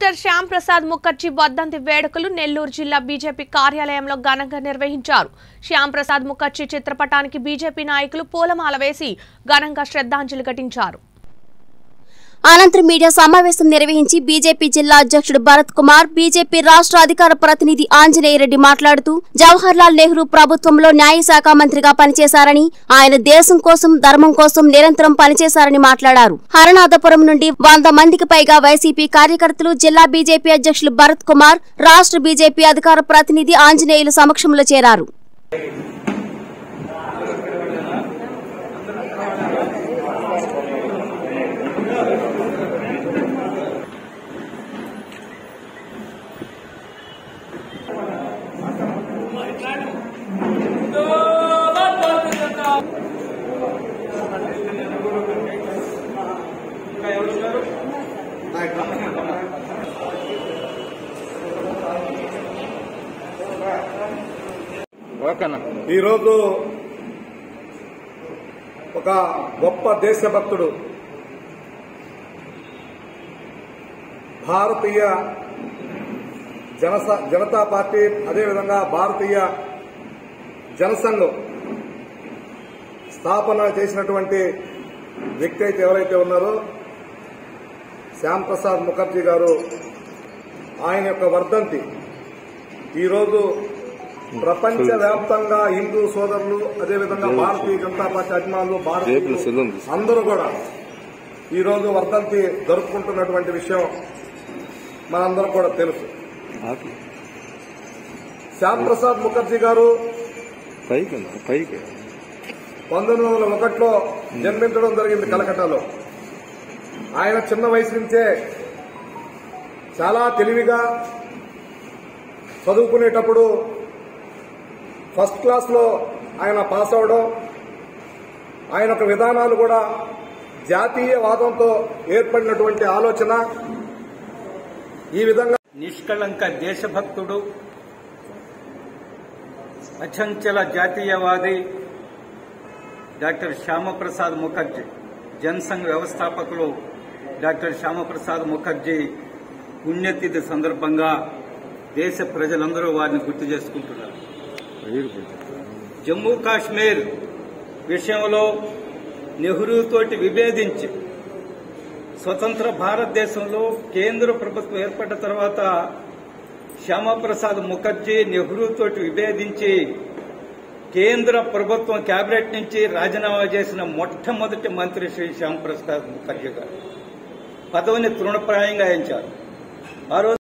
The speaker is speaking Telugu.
డాక్టర్ శ్యామ్ ప్రసాద్ ముఖర్జీ వర్ధంతి వేడుకలు నెల్లూరు జిల్లా బీజేపీ కార్యాలయంలో ఘనంగా నిర్వహించారు శ్యామ్ ప్రసాద్ ముఖర్జీ చిత్రపటానికి బీజేపీ నాయకులు పూలమాల వేసి ఘనంగా శ్రద్ధాంజలి ఘటించారు అనంతరం మీడియా సమావేశం నిర్వహించి బీజేపీ జిల్లా అధ్యక్షుడు భరత్ కుమార్ బీజేపీ రాష్ట్ర అధికార ప్రతినిధి ఆంజనేయరెడ్డి మాట్లాడుతూ జవహర్లాల్ నెహ్రూ ప్రభుత్వంలో న్యాయశాఖ మంత్రిగా పనిచేశారని ఆయన దేశం కోసం ధర్మం కోసం నిరంతరం పనిచేశారని మాట్లాడారు హరనాథపురం నుండి వంద మందికి పైగా వైసీపీ కార్యకర్తలు జిల్లా బీజేపీ అధ్యక్షులు భరత్ కుమార్ రాష్ట్ర బీజేపీ అధికార ప్రతినిధి ఆంజనేయులు సమక్షంలో చేరారు ఓకేనా ఈరోజు ఒక గొప్ప దేశభక్తుడు భారతీయ జనస జనతా పార్టీ అదేవిధంగా భారతీయ జనసంఘం స్థాపన చేసినటువంటి వ్యక్తి అయితే ఎవరైతే ఉన్నారో శ్యామ్ ప్రసాద్ ముఖర్జీ గారు ఆయన యొక్క వర్ధంతి ఈరోజు ప్రపంచ వ్యాప్తంగా హిందూ సోదరులు అదేవిధంగా భారతీయ జనతా పార్టీ అభిమానులు జేబులో భారతీయులు సెల్ ఉంది. అందరూ కూడా ఈ రోజు వర్ధంతి జరుపుకుంటున్నటువంటి విషయం మనందరం కూడా తెలుసు ఆపి శ్యామ్ ప్రసాద్ ముఖర్జీ గారు పైకి ఉంది, పైకి పంతొమ్మిది వందల ఒకటిలో జన్మించడం జరిగింది కలకట్టాలో ఆయన చిన్న వయసు నుంచే చాలా తెలివిగా చదువుకునేటప్పుడు ఫస్ట్ క్లాస్లో ఆయన పాస్ అవడం ఆయన యొక్క విధానాలు కూడా జాతీయవాదంతో ఏర్పడినటువంటి ఆలోచన ఈ విధంగా నిష్కళంక దేశభక్తుడు అచంచల జాతీయవాది డాక్టర్ శ్యామప్రసాద్ ముఖర్జీ జనసంఘ్ వ్యవస్థాపకులు డాక్టర్ శ్యామప్రసాద్ ముఖర్జీ పుణ్యతిథి సందర్భంగా దేశ ప్రజలందరూ వారిని గుర్తు చేసుకుంటున్నారు వైరు పెట్టు. జమ్మూ కాశ్మీర్ విషయంలో నెహ్రూతోటి విభేదించి స్వతంత్ర భారతదేశంలో కేంద్ర ప్రభుత్వం ఏర్పడిన తర్వాత శ్యామప్రసాద్ ముఖర్జీ నెహ్రూతోటి విభేదించి కేంద్ర ప్రభుత్వం కేబినెట్ నుంచి రాజీనామా చేసిన మొట్టమొదటి మంత్రి శ్రీ శ్యామప్రసాద్ ముఖర్జీ గారు పదవిని తృణప్రాయంగా ఎంచారు ఆ రోజు